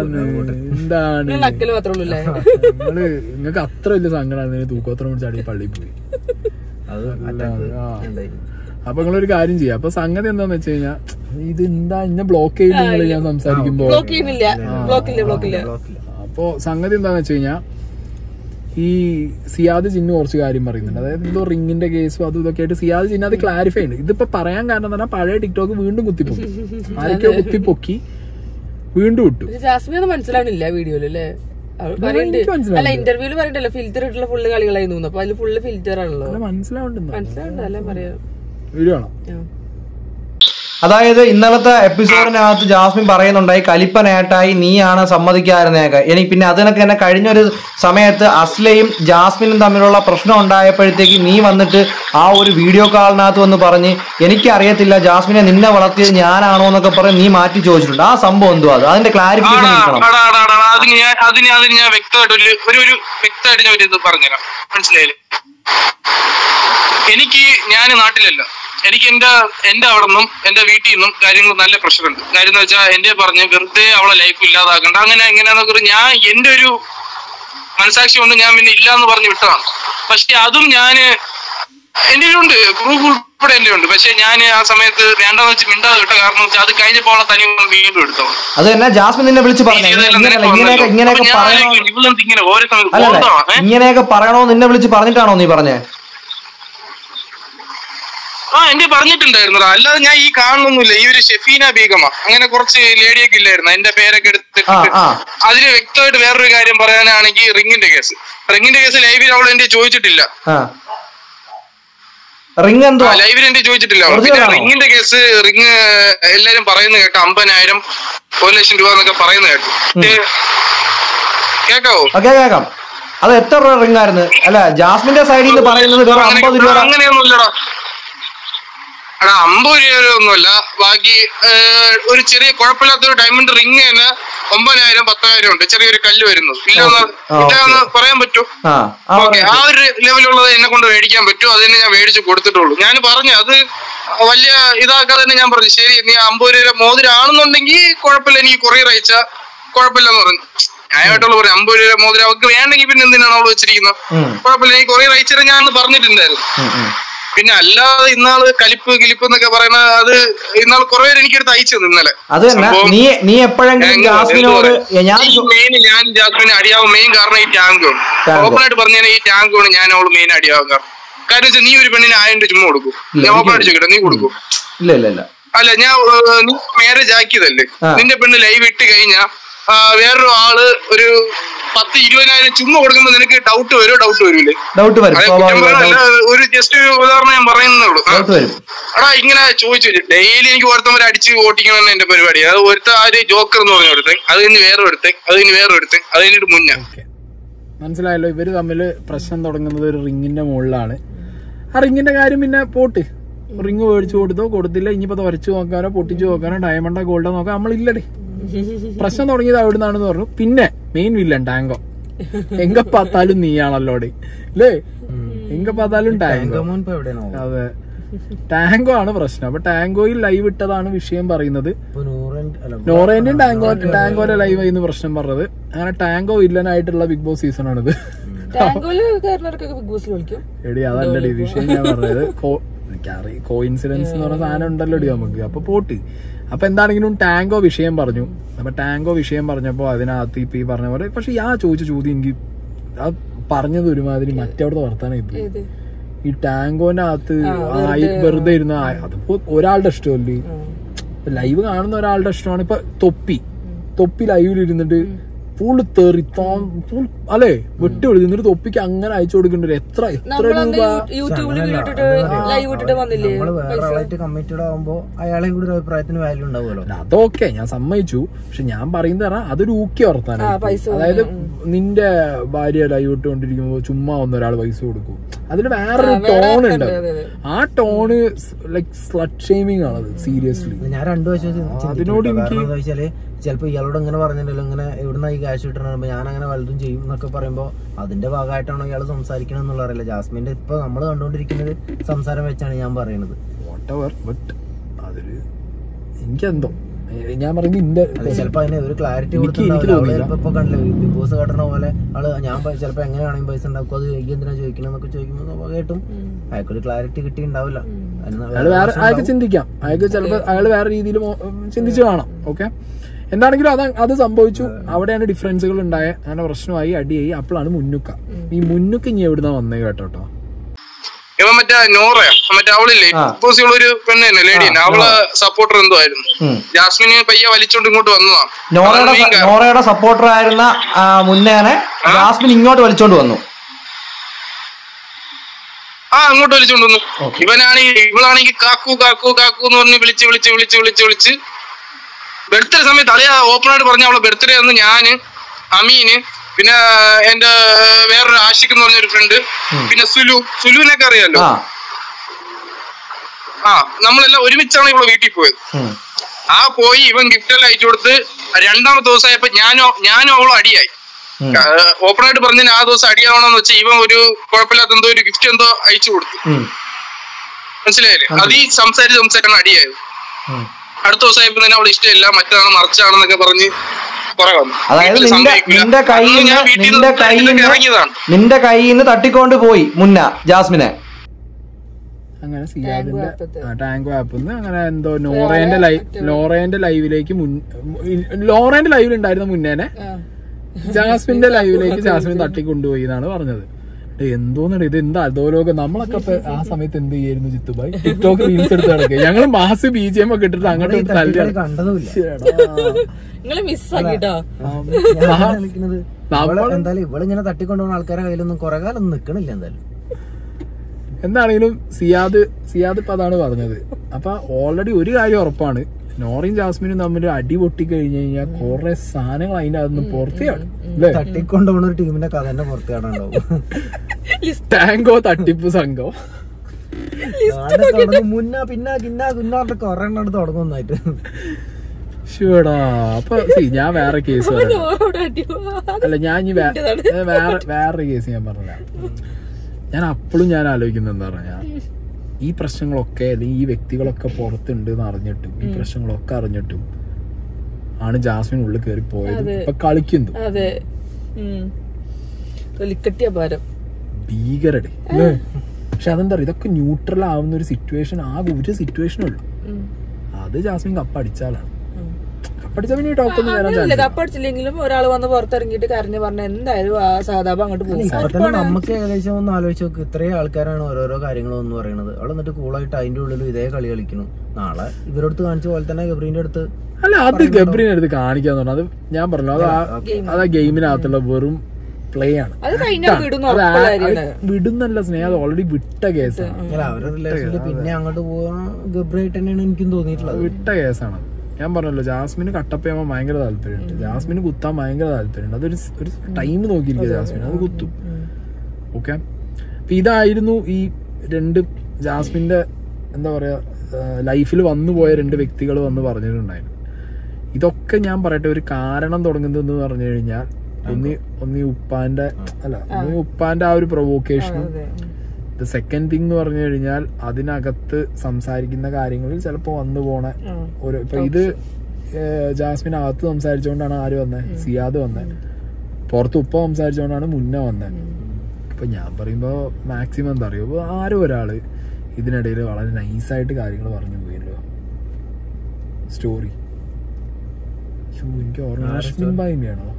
എന്താണ് നക്കല് മാത്രമേ ഉള്ളൂ അല്ലേ നിങ്ങള് നിങ്ങൾക്ക് അത്ര വലിയ സങ്കടമാണ് തൂക്കോത്രം പിടിച്ച് അടി പള്ളിയിൽ പോയി അത് ആ. ഉണ്ടായി അപ്പൊ നിങ്ങളൊരു കാര്യം ചെയ്യാം അപ്പൊ സംഗതി എന്താന്ന് വെച്ച് കഴിഞ്ഞാ ഇത് എന്താ ഇന്നെ ബ്ലോക്ക് ചെയ്യുന്ന നിങ്ങള് ഞാൻ സംസാരിക്കുമ്പോ ബ്ലോക്ക് ചെയ്യുന്നില്ല ബ്ലോക്ക് ഇല്ല ബ്ലോക്ക് ഇല്ല ബ്ലോക്കില്ല അപ്പോ സംഗതി എന്താന്ന് വെച്ച് കഴിഞ്ഞാ ഈ സിയാദ് ജിന്നു കുറച്ച് കാര്യം പറയുന്നുണ്ട് അതായത് എന്തോ റിങ്ങിന്റെ കേസും അതും ഇതൊക്കെ ആയിട്ട് സിയാദ് ജിന്നു അത് ക്ലാരിഫൈ ഉണ്ട് ഇതിപ്പോ പറയാൻ കാരണം എന്ന് പറഞ്ഞാൽ പഴയ ടിക്ടോക്ക് വീണ്ടും കുത്തിപ്പൊക്കി ആരൊക്കെയോ കുത്തിപ്പൊക്കി വീണ്ടും ഇട്ടു പക്ഷെ ജാസ്മിൻ ഒന്നും മനസ്സിലാവണില്ല വീഡിയോയില് അല്ലേ അവൾ പറയുന്നുണ്ട് എനിക്ക് മനസ്സിലാവുന്നുണ്ട്. അല്ല ഇന്റർവ്യൂല് പറയണ്ടല്ലോ ഫിൽറ്റർ ഇട്ടുള്ള ഫുള്ള് കളികളായിരുന്നു അപ്പൊ അതിൽ ഫുള്ള് ഫിൽറ്റർ ആണല്ലോ അല്ല മനസ്സിലാവുന്നുണ്ട് മനസ്സിലാവണ്ട അല്ലേ പറയാ വീഡിയോ ആണോ ആ. അതായത് ഇന്നലത്തെ എപ്പിസോഡിനകത്ത് ജാസ്മിൻ പറയുന്നുണ്ടായി കലിപ്പനേട്ടായി നീയാണ് സമ്മതിക്കാതിരുന്നേക്കെ എനിക്ക് പിന്നെ അതിനൊക്കെ തന്നെ കഴിഞ്ഞൊരു സമയത്ത് അസ്ലയും ജാസ്മിനും തമ്മിലുള്ള പ്രശ്നം ഉണ്ടായപ്പോഴത്തേക്ക് നീ വന്നിട്ട് ആ ഒരു വീഡിയോ കാളിനകത്ത് വന്ന് പറഞ്ഞ് എനിക്കറിയത്തില്ല ജാസ്മിനെ നിന്നെ വളർത്തിയത് ഞാനാണോ എന്നൊക്കെ പറഞ്ഞ് നീ മാറ്റി ചോദിച്ചിട്ടുണ്ട് ആ സംഭവം എന്തുവാ അത് അതിന്റെ ക്ലാരിഫിക്കേഷൻ ആടാ, കിട്ടണം ആടാ, ആടാ, ആടാ. അതിന് ഞാൻ അതിന് അതിന് ഞാൻ വ്യക്തമായിട്ട് ഒരു ഒരു ഒരു വ്യക്തമായിട്ട് ഞാൻ ഒരു ഇത് പറഞ്ഞുതരാം മനസ്സിലായില്ലേ എനിക്ക് ഞാൻ നാട്ടിലല്ല എനിക്ക് എന്റെ എന്റെ അവിടെ നിന്നും എന്റെ വീട്ടിൽ നിന്നും കാര്യങ്ങൾ നല്ല പ്രഷറുണ്ട് കാര്യം എന്ന് വെച്ചാൽ എന്റെ പറഞ്ഞ് വെറുതെ അവളെ ലൈഫ് ഇല്ലാതാക്കണ്ട അങ്ങനെ എങ്ങനെയാന്നൊക്കെ ഒരു ഞാൻ എന്റെ ഒരു മനസാക്ഷി കൊണ്ട് ഞാൻ പിന്നെ ഇല്ല എന്ന് പറഞ്ഞ് വിട്ടതാണ് പക്ഷെ അതും ഞാന് എന്റെ ഉണ്ട് പ്രൂഫ് ഉൾപ്പെടെ എന്റെ ഉണ്ട് പക്ഷെ ഞാൻ ആ സമയത്ത് വേണ്ടെന്ന് വെച്ച് മിണ്ടാതെ വിട്ട കാരണം വെച്ചാൽ അത് കഴിഞ്ഞപ്പോൾ അവളെ തനി വീണ്ടും എടുത്തോ അത് തന്നെ ജാസ്മിൻ നിന്നെ വിളിച്ച് പറഞ്ഞു ഇങ്ങനെയല്ല ഇങ്ങനെയൊക്കെ ഇങ്ങനെയൊക്കെ പറയണോ ഇങ്ങനെ ഓരോ സമയത്ത് അല്ലല്ല ബോധമാണ്, ഏ? ഇങ്ങനെയൊക്കെ പറയണോ നിന്നെ വിളിച്ച് പറഞ്ഞിട്ടാണോ നീ പറഞ്ഞേ ആ എന്റെ പറഞ്ഞിട്ടുണ്ടായിരുന്നു അല്ലാതെ ഞാൻ ഈ കാണുന്നൊന്നുമില്ല ഈ ഒരു ഷെഫീന ബീഗമ അങ്ങനെ കുറച്ച് ലേഡിയൊക്കെ ഇല്ലായിരുന്നു എന്റെ പേരൊക്കെ എടുത്തിട്ട് ആ ആ അതിന് വ്യക്തമായിട്ട് വേറൊരു കാര്യം പറയാനാണെങ്കിൽ റിങ്ങിന്റെ കേസ് റിങ്ങിന്റെ കേസ് ലൈവിൽ അവൾ എന്റെ ചോദിച്ചിട്ടില്ല ആ റിങ് എന്തുവാ ലൈവിൽ എന്റെ ചോദിച്ചിട്ടില്ല അവൾ. Original പിന്നെ ആണോ? റിങ്ങിന്റെ കേസ് റിങ് എല്ലാരും പറയുന്ന കേട്ടോ അമ്പതിനായിരം ഒരു ലക്ഷം രൂപ എന്നൊക്കെ പറയുന്ന കേട്ടു പക്ഷേ, കേക്കാവോ ഓക്കെ കേക്കാം അത് എത്ര രൂപ റിങ് ആയിരുന്നു അല്ല ജാസ്മിന്റെ സൈഡിൽ നിന്ന് പറയുന്നത് വെറും അമ്പത് രൂപ അങ്ങനെയൊന്നും ഇല്ലടാ എടാ അമ്പത് രൂപ ഒന്നുമല്ല ബാക്കി ഏഹ്, ഒരു ചെറിയ കുഴപ്പമില്ലാത്ത ഒരു ഡയമണ്ട് റിങ് തന്നെ ഒമ്പതിനായിരം പത്തായിരം ഉണ്ട് ചെറിയൊരു കല്ല് വരുന്നത് ഇല്ലെന്ന് ആ, ഇല്ലെന്ന് പറയാൻ പറ്റൂ ആ ആ ഓക്കെ ആ ഒരു ലെവലുള്ളത് എന്നെ കൊണ്ട് മേടിക്കാൻ പറ്റും അത് തന്നെ ഞാൻ മേടിച്ച് കൊടുത്തിട്ടുള്ളൂ ഞാൻ പറഞ്ഞു അത് വലിയ ഇതാക്കാതെ തന്നെ ഞാൻ പറഞ്ഞു ശരി നീ അമ്പത് രൂപ മോതിരാണെന്നുണ്ടെങ്കിൽ കുഴപ്പമില്ല എനിക്ക് കൊറിയർ അയച്ചാ കുഴപ്പമില്ലെന്ന് പറഞ്ഞു ന്യായമായിട്ടുള്ള പറഞ്ഞു അമ്പത് രൂപ മോതിരം അവർക്ക് വേണ്ടെങ്കിൽ പിന്നെ എന്തിനാണ് അവള് വെച്ചിരിക്കുന്നത് ഉം, കുഴപ്പമില്ല എനിക്ക് കൊറിയർ അയച്ചാൽ ഞാൻ അന്ന് പറഞ്ഞിട്ടുണ്ടായിരുന്നു ഉം, ഉം. പിന്നെ അല്ലാതെ ഇന്നാള് കലിപ്പ് കിലിപ്പ് എന്നൊക്കെ പറയുന്ന അത് ഇന്നാൾ കുറെ പേര് എനിക്കെടുത്ത് അയച്ചു തന്നു ഇന്നലെ അത് തന്നെ സംഭവം നീ നീ എപ്പോഴെങ്കിലും ഞാൻ ജാസ്മിനോട് ഞാൻ ഈ മെയിൻ ഞാൻ ജാസ്മിന് അടിയാവും മെയിൻ കാരണം ഈ ടാങ്കാണ് ടാങ്കോ. ഓപ്പൺ ആയിട്ട് പറഞ്ഞാൽ ഈ ടാങ്കാണ് ഞാൻ അവള് മെയിൻ അടിയാവും കാരണം കാരണം വെച്ചാൽ നീ ഒരു പെണ്ണിന് ആയിരം രൂപ ചുമ്മാ കൊടുക്കും ഇല്ല, ഞാൻ ഓപ്പൺ എനിക്ക് ആയിട്ട് ചോദിക്കട്ടെ നീ കൊടുക്കും ഇല്ല ഇല്ല ഇല്ല അല്ല ഞാൻ ഏഹ്, നീ മാരേജ് ആക്കിയതല്ലേ ആ. നിന്റെ പെണ്ണ് ലൈവ് ഇട്ട് കഴിഞ്ഞാ ആ, വേറൊരു ആള് ഒരു പത്ത് ഇരുപതിനായിരം ചുമ്മാ കൊടുക്കുമ്പോ നിനക്ക് ഡൗട്ട് വരുമോ ഡൗട്ട് വരൂലേ ഡൗട്ട് വരും അതെ, കുറ്റം സ്വാഭാവികമായിട്ടും പറയല്ല, ഒരു ജസ്റ്റ് ഒരു ഉദാഹരണം ഞാൻ പറയുന്നേ ഉള്ളൂ ആ. ഡൗട്ട് വരും എടാ ഇങ്ങനെ ചോദിച്ചു ഡെയിലി എനിക്ക് ഒരുത്തവരെ അടിച്ച് ഓട്ടിക്കണമെന്ന് എന്റെ പരിപാടി അത് ഒരുത്ത ആര് ജോക്കർ എന്ന് പറഞ്ഞ ഒരുത്തൻ അത് കഴിഞ്ഞ് വേറെ ഒരുത്തൻ അത് കഴിഞ്ഞ് വേറെ ഒരുത്തൻ അത് കഴിഞ്ഞിട്ട് മുന്നേ ഓക്കെ മനസ്സിലായല്ലോ ഇവര് തമ്മിൽ പ്രശ്നം തുടങ്ങുന്നത് ഒരു റിങ്ങിന്റെ മുകളിലാണ് ആ റിങ്ങിന്റെ കാര്യം പിന്നെ പോട്ട് റിങ് മേടിച്ചു കൊടുത്തോ കൊടുത്തില്ല ഇനിയിപ്പോ വരച്ചു നോക്കാനോ പൊട്ടിച്ചു നോക്കാനോ ഡയമണ്ടോ ഗോൾഡോ നോക്കാൻ നമ്മളില്ലടി പ്രശ്നം തുടങ്ങിയത് അവിടെ നിന്നാണെന്ന് പറഞ്ഞു പിന്നെ മെയിൻ വില്ലൻ ടാങ്കോ എങ്ക പാത്താലും നീയാണല്ലോടി അല്ലേ എങ്ക പാത്താലും ടാങ്കോ മോൻ ഇപ്പൊ എവിടെയാണോ അതെ ടാങ്കോ ആണ് പ്രശ്നം അപ്പൊ ടാങ്കോയിൽ ലൈവ് ഇട്ടതാണ് വിഷയം പറയുന്നത് ഇപ്പൊ നൂറൻ അല്ല നോറേന്റെയും ടാങ്കോ ടാങ്കോന്റെ ലൈവ് ആയിരുന്നു പ്രശ്നം പറഞ്ഞത് അങ്ങനെ ടാങ്കോ വില്ലനായിട്ടുള്ള ബിഗ് ബോസ് സീസൺ ആണിത് ടാങ്കോയില് കയറുന്നവർക്കൊക്കെ ബിഗ് ബോസിൽ വിളിക്കും എടി അതല്ലടി വിഷയം ഞാൻ പറഞ്ഞത് കോ- എനിക്കറിയ കോയിൻസിഡൻസ് എന്ന് പറഞ്ഞ സാധനം ഉണ്ടല്ലോ എടി നമുക്ക് അപ്പൊ പോട്ട് അപ്പൊ എന്താണെങ്കിലും ടാങ്കോ വിഷയം പറഞ്ഞു അപ്പൊ ടാങ്കോ വിഷയം പറഞ്ഞപ്പോ അതിനകത്ത് ഇപ്പൊ ഈ പറഞ്ഞ പോലെ പക്ഷെ ഞാൻ ചോദിച്ച ചോദ്യം എനിക്ക് ആ പറഞ്ഞത് ഒരുമാതിരി മറ്റവിടുത്തെ വർത്താനം ഇപ്പൊ ഏത് ഈ ടാങ്കോന്റെ അകത്ത് ആയി വെറുതെ ഇരുന്ന ആ- അതിപ്പോ ഒരാളുടെ ഇഷ്ടമല്ലേ ഇപ്പൊ ലൈവ് കാണുന്ന ഒരാളുടെ ഇഷ്ടമാണ് ഇപ്പൊ തൊപ്പി തൊപ്പി ലൈവിൽ ഇരുന്നിട്ട് ഫുള്ള് തെറി ഫുൾ അല്ലേ വെട്ടി വിളി എന്നിട്ട് തൊപ്പിക്ക് അങ്ങനെ അയച്ചു കൊടുക്കണ്ടല്ലോ എത്ര എത്ര നമ്മളന്ന് രൂപ യൂട്യൂബിൽ വീഡിയോ ഇട്ടിട്ട് ലൈവ് ഇട്ടിട്ട് വന്നില്ലേ നമ്മള് വേറെ ആളായിട്ട് കമ്മിറ്റഡ് ആവുമ്പോ അയാളെയും കൂടി ഒരു അഭിപ്രായത്തിന് വാല്യൂ ഉണ്ടാവുമല്ലോ അല്ല, അതൊക്കെ ഞാൻ സമ്മതിച്ചു പക്ഷെ ഞാൻ പറയുന്നത് പറഞ്ഞാൽ അതൊരു ഊക്കി വർത്താനം ആ, പൈസ അതായത് നിന്റെ ഭാര്യ ലൈവ് ഇട്ടുകൊണ്ടിരിക്കുമ്പോ ചുമ്മാ ഒന്ന് ഒരാൾ പൈസ കൊടുക്കും അതിൽ വേറൊരു ടോൺ ഉണ്ട് അതെ, അതെ. ആ ടോണ് ലൈക് സ്ലട്ട് ഷെയ്മിങ് ആണത് സീരിയസ്ലി ഞാൻ രണ്ടു വശം അതിനോട് എനിക്ക് കാരണം എന്താ വെച്ചാല് ചിലപ്പോ ഇയാളോട് ഇങ്ങനെ പറഞ്ഞിട്ടുണ്ടല്ലോ ഇങ്ങനെ എവിടുന്ന ഈ ക്യാഷ് കിട്ടണ ഞാൻ അങ്ങനെ വലുതും ചെയ്യും എന്നൊക്കെ പറയുമ്പോ അതിന്റെ ഭാഗമായിട്ടാണോ ഇയാൾ സംസാരിക്കണം എന്നുള്ള അറിയില്ല ജാസ്മിന്റെ ഇപ്പൊ നമ്മൾ കണ്ടുകൊണ്ടിരിക്കുന്നത് സംസാരം വെച്ചാണ് ഞാൻ പറയുന്നത് വാട്ട് എവർ ബട്ട് അതൊരു എനിക്കെന്തോ ഏ, ഞാൻ പറയുന്നത് ഇന്റെ അല്ല ചിലപ്പോ അതിന് ഒരു ക്ലാരിറ്റി എനിക്ക് എനിക്ക് തോന്നിയില്ല. ഇപ്പൊ കണ്ടില്ലേ ബിഗ് ബോസ് കട്ടണ പോലെ ആള് ഞാൻ പ- ചിലപ്പോ എങ്ങനെയാണെങ്കിൽ പൈസ ഉണ്ടാക്കും അത് ഈ എന്തിനാ ചോദിക്കണെന്നൊക്കെ ചോദിക്കുമ്പോൾ സ്വാഭാവികമായിട്ടും അയാൾക്കൊരു ക്ലാരിറ്റി കിട്ടി ഉണ്ടാവില്ല അതിന് അയാൾ വേറെ അയാൾക്ക് ചിന്തിക്കാം അയാൾക്ക് ചിലപ്പോൾ അയാൾ വേറെ രീതിയിൽ ചിന്തിച്ചു കാണാം ഓക്കെ എന്താണെങ്കിലും അത് അത് സംഭവിച്ചു അവിടെയാണ് ഡിഫറൻസുകൾ ഉണ്ടായ അങ്ങനെ പ്രശ്നമായി അടിയായി അപ്പോഴാണ് മുന്നുക്ക ഈ മുന്നുക്ക ഇനി എവിടുന്ന വന്നേ കേട്ടോ ഇവൻ മറ്റേ നോറയാ മറ്റേ അവളില്ലേ ആ. ബോസ് ഒരു പെണ്ണ് തന്നെ ലേഡി തന്നെ അവള് സപ്പോർട്ടർ എന്തോ ആയിരുന്നു ഉം. ജാസ്മിന് പയ്യെ വലിച്ചോണ്ട് ഇങ്ങോട്ട് വന്നതാ നോറയുടെ അതാണ് main കാരണം. നോറയുടെ സപ്പോർട്ടർ ആയിരുന്ന ആ, മുന്നേനെ ജാസ്മിൻ ഇങ്ങോട്ട് വലിച്ചോണ്ട് വന്നു ആ അങ്ങോട്ട് വലിച്ചോണ്ട് വന്നു ഇവനാണെങ്കിൽ ഇവളാണെങ്കിൽ കാക്കു കാക്കു കാക്കു എന്ന് പറഞ്ഞ് വിളിച്ച് വിളിച്ച് വിളിച്ച് വിളിച്ച് വിളിച്ച് ബർത്ത്ഡേ സമയത്ത് അളിയ ഓപ്പൺ ആയിട്ട് പറഞ്ഞ അവളെ ബർത്ത്ഡേ അന്ന് ഞാന് അമീന് പിന്നെ എന്റെ വേറൊരു ആഷിഖ് എന്ന് പറഞ്ഞൊരു ഫ്രണ്ട് പിന്നെ സുലു സുലുവിനൊക്കെ അറിയാലോ ആ ആ നമ്മളെല്ലാം ഒരുമിച്ചാണ് ഇവളെ വീട്ടിൽ പോയത് ഉം. ആ പോയി ഇവൻ ഗിഫ്റ്റ് എല്ലാം അയച്ചു കൊടുത്ത് രണ്ടാമത്തെ ദിവസമായപ്പോ ഞാനോ ഞാനും അവളും അടിയായി ഉം. ഓപ്പൺ ആയിട്ട് പറഞ്ഞതിന് ആ ദിവസം അടിയാവണമെന്ന് വെച്ചാൽ ഇവൻ ഒരു കുഴപ്പമില്ലാത്ത എന്തോ ഒരു ഗിഫ്റ്റ് എന്തോ അയച്ചു കൊടുത്തു ഉം. മനസ്സിലായില്ലേ അത് ഈ സംസാരിച്ച് സംസാരിച്ചാണ് അടിയായത് ഉം. അടുത്ത ദിവസമായപ്പോ തന്നെ അവൾ ഇഷ്ടമില്ല മറ്റാണ് മറിച്ചാണെന്നൊക്കെ പറഞ്ഞ് കുറെ വന്നു അതായത് വീട്ടില് നിന്റെ സമ്മതിക്കില്ല. നിന്റെ കയ്യിൽ അന്ന് ഞാൻ നിന്ന് വീട്ടിൽ നിന്റെ നിന്ന് കയ്യിൽ ഇതിലൊക്കെ നിന്ന് ഇറങ്ങിയതാണ് നിന്റെ കയ്യിൽ നിന്ന് തട്ടിക്കൊണ്ട് പോയി മുന്ന ജാസ്മിനെ അങ്ങനെ സിയാദിന്റെ ആപ്പത്ത്. ടാങ്കോ ആപ്പ് അങ്ങനെ എന്തോ നോറേന്റെ ലൈവ് ലോറേന്റെ ലൈവിലേക്ക് മുൻ ലോറേന്റെ ലൈവിൽ ഉണ്ടായിരുന്ന മുന്നേനെ ജാസ്മിന്റെ ലൈവിലേക്ക് ജാസ്മിൻ തട്ടിക്കൊണ്ടുപോയി എന്നാണ് പറഞ്ഞത് എന്തോന്നട ഇത് എന്താ അധോലോകം നമ്മളൊക്കെ ഇപ്പൊ ആ സമയത്ത് എന്ത് ചെയ്യായിരുന്നു ജിത്തുബായി ടിക്ടോക്ക് റീൽസ് എടുത്ത് നടക്കുക ഞങ്ങള് മാസ് ബി ജി എം ഒക്കെ ഇട്ടിട്ട് അങ്ങോട്ട് ഈ ഇങ്ങോട്ട് തട്ടിക്കളി തല്ലുക. കണ്ടതുമില്ല നിങ്ങള് മിസ്സാക്കിട്ടോ ഞാൻ കളിക്കുന്നത് നമ്മള് ഇവള് എന്തായാലും ഇവളിങ്ങനെ തട്ടിക്കൊണ്ടുപോകുന്ന ആൾക്കാരെ കയ്യിലൊന്നും കുറെ കാലം നിക്കണില്ല എന്തായാലും എന്താണെങ്കിലും സിയാദ് സിയാദ് ഇപ്പൊ അതാണ് പറഞ്ഞത് അപ്പൊ ഓൾറെഡി ഒരു കാര്യം ഉറപ്പാണ് നോറിയും ജാസ്മിനും തമ്മിൽ അടി പൊട്ടി കഴിഞ്ഞു കഴിഞ്ഞാൽ കുറെ സാധനങ്ങൾ അതിന്റെ അതൊന്നും പുറത്തെയാണ് അല്ലേ തട്ടിക്കൊണ്ടുപോകുന്ന ഒരു ടീമിന്റെ കഥ തന്നെ പുറത്ത് കാണാണ്ടാവും ടാങ്കോ തട്ടിപ്പ് സംഘം ആടെ തുടങ്ങും മുന്ന പിന്നെ കിന്ന കുന്നാണ്ട് കൊറേ എണ്ണം തുടങ്ങുന്നായിട്ട് ഷുവടാ അപ്പൊ see, ഞാൻ വേറെ കേസ് പറയാം അല്ല ഞാൻ ഇനി വേ- ഏ, വേറെ വേറെ കേസ് ഞാൻ പറഞ്ഞില്ല ഞാൻ അപ്പോഴും ഞാൻ ആലോചിക്കുന്നത് എന്താ പറഞ്ഞാ ഈ പ്രശ്നങ്ങളൊക്കെ അല്ലെങ്കിൽ ഈ വ്യക്തികളൊക്കെ പുറത്തുണ്ട് എന്ന് അറിഞ്ഞിട്ടും ഈ പ്രശ്നങ്ങളൊക്കെ അറിഞ്ഞിട്ടും ആണ് ജാസ്മിൻ ഉള്ളിൽ കയറി പോയത് ഇപ്പൊ കളിക്കുന്നു അതെ ഉം. തൊലിക്കട്ടിയ ഭാരം ഭീകരടി അല്ലേ പക്ഷെ അതെന്താ പറയുക ഇതൊക്കെ ന്യൂട്രൽ ആവുന്ന ഒരു സിറ്റുവേഷൻ ആ ഒരു സിറ്റുവേഷൻ ഉള്ളു ഉം. അത് ജാസ്മിൻ കപ്പടിച്ചാലാണ് ഉം. കപ്പടിച്ച പിന്നെ ഈ ടോക്കൊന്നും വരാൻ അങ്ങനെയല്ല ചാൻസ് കപ്പടിച്ചില്ലെങ്കിലും ഒരാൾ വന്ന് പുറത്തിറങ്ങിയിട്ട് കരഞ്ഞു പറഞ്ഞ എന്തായാലും ആ സഹതാപം അങ്ങോട്ട് പോകും ഇപ്പൊ തന്നെ നമുക്ക് ഏകദേശം ഒന്ന് ആലോചിച്ച് നോക്ക് ഇത്രയും ആൾക്കാരാണ് ഓരോരോ കാര്യങ്ങളും എന്ന് പറയുന്നത് അവൾ എന്നിട്ട് കൂളായിട്ട് അതിന്റെ ഉള്ളിൽ ഇതേ കളി കളിക്കുന്നു നാളെ ഇവരടുത്ത് കാണിച്ച പോലെ തന്നെ ഗബ്രീന്റെ അടുത്ത് അല്ല അത് ഗബ്രീനെ അടുത്ത് കാണിക്കാന്ന് പറഞ്ഞത് അത് ഞാൻ പറഞ്ഞു അത് ആ- അത് ആ ഗെയിമിനകത്തുള്ള വെറും പ്ലേ ആണ് അത് കഴിഞ്ഞാൽ വിടുന്ന അത് ആ- ഉറപ്പുള്ള അത് കാര്യമാണ് വിടുന്നല്ല സ്നേഹം അത് ഓൾറെഡി വിട്ട കേസാണ് അല്ല അവരുടെ റിലേഷനിൽ പിന്നെ അങ്ങോട്ട് പോകാൻ ഗബ്രായിട്ട് തന്നെയാണ് എനിക്കും തോന്നിയിട്ടുള്ളത് വിട്ട കേസാണ് അത്. ഞാൻ പറഞ്ഞല്ലോ ജാസ്മിന് കട്ടപ്പയാൻ ഭയങ്കര താല്പര്യമുണ്ട് ജാസ്മിന് കുത്താൻ ഭയങ്കര താല്പര്യമുണ്ട് അതൊരു സ്- ഒരു ടൈം നോക്കിയിരിക്കുക ജാസ്മിൻ അത് കുത്തും ഓക്കെ അപ്പൊ ഇതായിരുന്നു ഈ രണ്ട് ജാസ്മിന്റെ എന്താ പറയാ ലൈഫിൽ വന്നു പോയ രണ്ട് വ്യക്തികൾ വന്ന് പറഞ്ഞിട്ടുണ്ടായിരുന്നു ഇതൊക്കെ ഞാൻ പറയട്ടെ ഒരു കാരണം തുടങ്ങുന്നതെന്ന് പറഞ്ഞു കഴിഞ്ഞാൽ ഒന്നി ഒന്നി ഉപ്പാന്റെ അല്ല ഒന്നി ഉപ്പാന്റെ ആ ഒരു പ്രൊവോക്കേഷനും അതെ ദ സെക്കൻഡ് തിങ് എന്ന് പറഞ്ഞു കഴിഞ്ഞാൽ അതിനകത്ത് സംസാരിക്കുന്ന കാര്യങ്ങളിൽ ചിലപ്പോ വന്നു പോണ ഉം. ഒരു ഇപ്പൊ ഇത് ഏഹ്, ജാസ്മിൻ അകത്ത് സംസാരിച്ചുകൊണ്ടാണ് ആര് വന്നത് സിയാദ് വന്നത് പുറത്ത് ഉപ്പ സംസാരിച്ചുകൊണ്ടാണ് മുന്നേ വന്നത് അപ്പൊ ഞാൻ പറയുമ്പോ മാക്സിമം എന്താ അറിയോ ഇപ്പൊ ആരോ ഒരാള് ഇതിനിടയിൽ വളരെ നൈസായിട്ട് കാര്യങ്ങൾ പറഞ്ഞു പോയല്ലോ സ്റ്റോറി എനിക്ക് ഓർമ്മ റസ്മിൻ ബായിന്റെയാണോ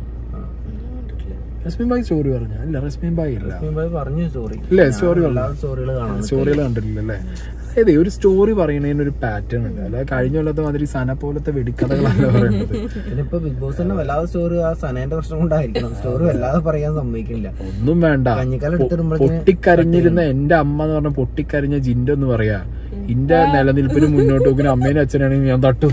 റസ്മിൻ ബായി സ്റ്റോറി പറഞ്ഞ ഇല്ല റസ്മിൻ ബായി ഇല്ല ഭായി പറഞ്ഞു സ്റ്റോറി ഇല്ലേ സ്റ്റോറി പറഞ്ഞു സ്റ്റോറികൾ കാണാൻ സ്റ്റോറികൾ കണ്ടിട്ടില്ല അല്ലേ അതായത് ഒരു സ്റ്റോറി പറയുന്നതിന് ഒരു പാറ്റേൺ ഉണ്ട് അല്ലാതെ കഴിഞ്ഞ കൊല്ലത്തെ മാതിരി സന പോലത്തെ വെടിക്കഥകളല്ല പറയുന്നത് പിന്നെ ഇപ്പൊ ബിഗ് ബോസ് തന്നെ വല്ലാതെ സ്റ്റോറി ആ സനേന്റെ പ്രശ്നം കൊണ്ടായിരിക്കണം സ്റ്റോറി വല്ലാതെ പറയാൻ സമ്മതിക്കില്ല ഒന്നും വേണ്ട കഞ്ഞിക്കാലം പൊ- എടുത്തിടുമ്പോഴേക്കും പൊട്ടിക്കരഞ്ഞിരുന്ന എന്റെ അമ്മ എന്ന് പറഞ്ഞ പൊട്ടിക്കരഞ്ഞ ജിന്റെ എന്ന് പറയാ ഇന്റെ നിലനിൽപ്പിന് മുന്നോട്ട് നോക്കുന്ന അമ്മേനും അച്ഛനാണെങ്കിൽ ഞാൻ തട്ടും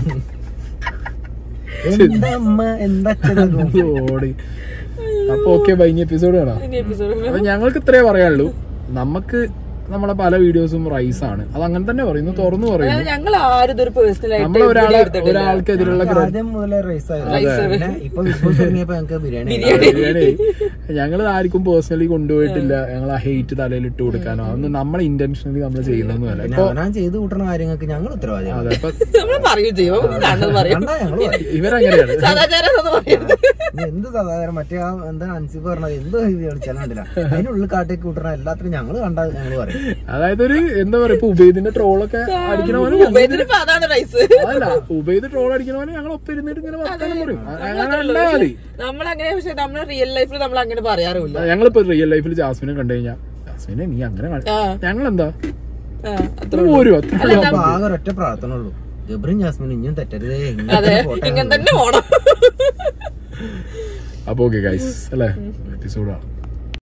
എന്താ അമ്മ എന്താ അച്ഛനും ഓടി അപ്പൊ ഓക്കെ ബൈഞ്ഞ എപ്പിസോഡ് കാണാം ഇനി എപ്പിസോഡ് അപ്പൊ ഞങ്ങൾക്ക് ഇത്രേ പറയാനുള്ളൂ നമുക്ക് നമ്മളെ പല വീഡിയോസും റൈസ് ആണ് അത് അങ്ങനെ തന്നെ പറയുന്നു തുറന്നു പറയുന്നു ഞങ്ങൾ ആരും ഇതൊരു പേഴ്സണൽ നമ്മൾ ഒരാളെ ഒരാൾക്കെതിരെയുള്ള ആദ്യം മുതലേ റൈസ് ആയിരുന്നു പിന്നെ ഇപ്പൊ ബിഗ് ബോസ് തുടങ്ങിയപ്പോ ഞങ്ങൾക്ക് ബിരിയാണി ബിരിയാണി ഞങ്ങൾ ആർക്കും പേഴ്സണലി കൊണ്ടുപോയിട്ടില്ല ഞങ്ങൾ ആ ഹെയ്റ്റ് തലയിൽ ഇട്ട് കൊടുക്കാനോ അതൊന്നും നമ്മളെ ഇന്റൻഷനലി നമ്മൾ ചെയ്യുന്നൊന്നുമല്ല പിന്നെ ഇപ്പൊ അവനാൻ ചെയ്ത് കൂട്ടുന്ന കാര്യങ്ങൾക്ക് ഞങ്ങൾ ഉത്തരവാദിയാണ് അതെ ഇപ്പൊ നമ്മൾ പറയും ചെയ്യും കണ്ടത് പറയും കണ്ടാ ഞങ്ങൾ പറയും ഇവരങ്ങനെയാണ് സദാചാരം എന്നൊന്നും പറയരുത് ഇനി എന്ത് സാധാരണ മറ്റേ ആ എന്താ അൻസിഫ് പറഞ്ഞത് എന്ത് ഇത് കളിച്ചാലും കണ്ടില്ല അതിനുള്ളിൽ കാട്ടേക്ക് കൂട്ടണ എല്ലാത്തിനും ഞങ്ങൾ കണ്ടാൽ ഞങ്ങൾ പറയും അതായത് ഒരു എന്താ പറയാ ഇപ്പൊ ഉബൈദിന്റെ ട്രോളൊക്കെ അടിക്കണ പോലെ ഞങ്ങൾ- ഉപയോഗിച്ചിട്ട് ഇപ്പൊ അതാണ് റൈസ് അതല്ല ഉബൈദ് ട്രോൾ അടിക്കണ പോലെ ഞങ്ങൾ ഒപ്പം ഇരുന്നിട്ട് ഇങ്ങനെ വർത്താനം പറയും അങ്ങനെ കണ്ടാ മതി നമ്മളങ്ങനെ പക്ഷെ നമ്മളെ റിയൽ ലൈഫിൽ നമ്മൾ അങ്ങനെ പറയാറുമില്ല ഞങ്ങളിപ്പോ റിയൽ ലൈഫിൽ ജാസ്മിനെ കണ്ടു കഴിഞ്ഞാൽ ജാസ്മിനെ നീ അങ്ങനെ ആ. ഞങ്ങൾ എന്താ ആ, അത്ര പോരും അത്ര അപ്പൊ ആകെ ഒരൊറ്റ പ്രാർത്ഥന ഉള്ളൂ ഗബ്രിൻ ജാസ്മിൻ ഇനിയും തെറ്റരുതേ ഇങ്ങനെ അതെ തന്നെ പോട്ടെ ഇങ്ങനെ തന്നെ പോണം അപ്പൊ ഓക്കെ ഗൈസ് അല്ലേ എപ്പിസോഡാണ്